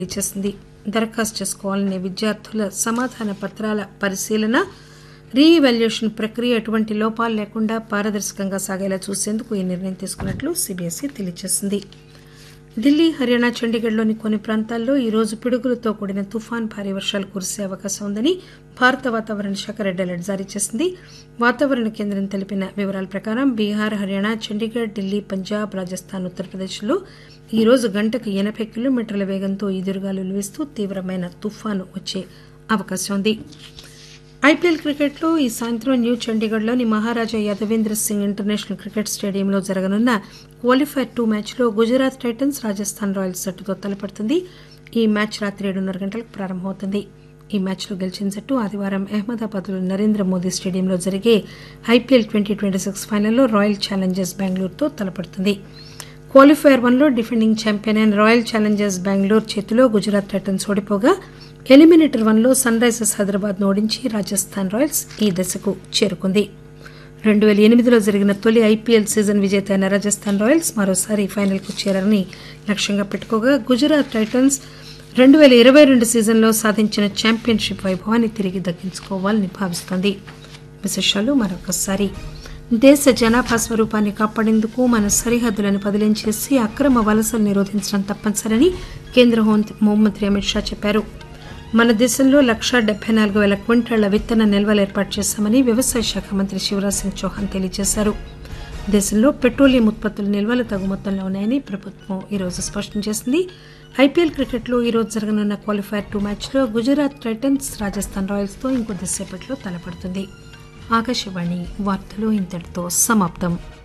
చేసింది దరఖాస్తు చేసుకోవాలనే విద్యార్థుల సమాధాన పత్రాల పరిశీలన రీఇవాల్యుయేషన్ ప్రక్రియ ఎటువంటి లోపాలు లేకుండా పారదర్శకంగా సాగేలా చూసేందుకు ఈ నిర్ణయం తీసుకున్నట్లు సిబిఎస్ఈ తెలియజేసింది ఢిల్లీ హర్యానా చండీగఢ్లోని కొన్ని ప్రాంతాల్లో ఈ రోజు పిడుగులతో కూడిన తుఫాన్ భారీ వర్షాలు కురిసే అవకాశం ఉందని భారత వాతావరణ శాఖ రెడ్ అలర్ట్ జారీ చేసింది వాతావరణ కేంద్రం తెలిపిన వివరాల ప్రకారం బీహార్ హర్యానా చండీగఢ్ ఢిల్లీ పంజాబ్ రాజస్థాన్ ఉత్తరప్రదేశ్లో ఈ రోజు గంటకు ఎనబై కిలోమీటర్ల వేగంతో ఈదురుగాలులు వీస్తూ తీవ్రమైన తుఫాను వచ్చే అవకాశం ఉంది ఐపీఎల్ క్రికెట్లో ఈ సాయంత్రం న్యూ చండీగఢ్లోని మహారాజా యాదవేంద్ర సింగ్ ఇంటర్నేషనల్ క్రికెట్ స్టేడియంలో జరగనున్న క్వాలిఫైర్ టూ మ్యాచ్లో గుజరాత్ టైటన్స్ రాజస్థాన్ రాయల్స్ జట్టుతో తలపడుతుంది ఈ మ్యాచ్ రాత్రి ఏడున్నర గంటలకు ప్రారంభమవుతుంది ఈ మ్యాచ్లో గెలిచిన జట్టు ఆదివారం అహ్మదాబాద్లోని నరేంద్ర మోదీ స్టేడియంలో జరిగే ఐపీఎల్ ట్వంటీ ట్వంటీ సిక్స్ ఫైనల్లో రాయల్ ఛాలెంజర్స్ బెంగళూరుతో తలపడుతుంది క్వాలిఫైయర్ వన్లో డిఫెండింగ్ ఛాంపియన్ అయిన రాయల్ ఛాలెంజర్స్ బెంగళూరు చేతిలో గుజరాత్ టైటన్స్ ఓడిపోగా ఎలిమినేటర్ వన్లో సన్ రైజర్స్ హైదరాబాద్ను ఓడించి రాజస్థాన్ రాయల్స్ ఈ దశకు చేరుకుంది రెండు వేల ఎనిమిదిలో జరిగిన తొలి ఐపీఎల్ సీజన్ విజేత అయిన రాజస్థాన్ రాయల్స్ మరోసారి ఫైనల్కు చేరారని లక్ష్యంగా పెట్టుకోగా గుజరాత్ టైటన్స్ రెండు వేల ఇరవై రెండు సీజన్లో సాధించిన ఛాంపియన్షిప్ వైభవాన్ని తిరిగి దక్కించుకోవాలని భావిస్తోంది విశేషాలు మరొకసారి దేశ జనాభా స్వరూపాన్ని కాపాడేందుకు మన సరిహద్దులను బదిలీం చేసి అక్రమ వలసలు నిరోధించడం తప్పనిసరని కేంద్ర హోంమంత్రి అమిత్ షా చెప్పారు మన దేశంలో లక్షా డెబ్బై నాలుగు వేల క్వింటాళ్ల విత్తన నిల్వలు ఏర్పాటు చేశామని వ్యవసాయ శాఖ మంత్రి శివరాజ్ సింగ్ చౌహాన్ తెలియజేశారు దేశంలో పెట్రోలియం ఉత్పత్తుల నిల్వలు తగు మొత్తంలో ఉన్నాయని ప్రభుత్వం ఈరోజు స్పష్టం చేసింది ఐపీఎల్ క్రికెట్లో ఈరోజు జరగనున్న క్వాలిఫైర్ టూ మ్యాచ్లో గుజరాత్ టైటన్స్ రాజస్థాన్ రాయల్స్తో ఇంకొద్దిసేపట్లో తలపడుతుంది ఆకాశవాణి వార్తలు ఇంతటితో సమాప్తం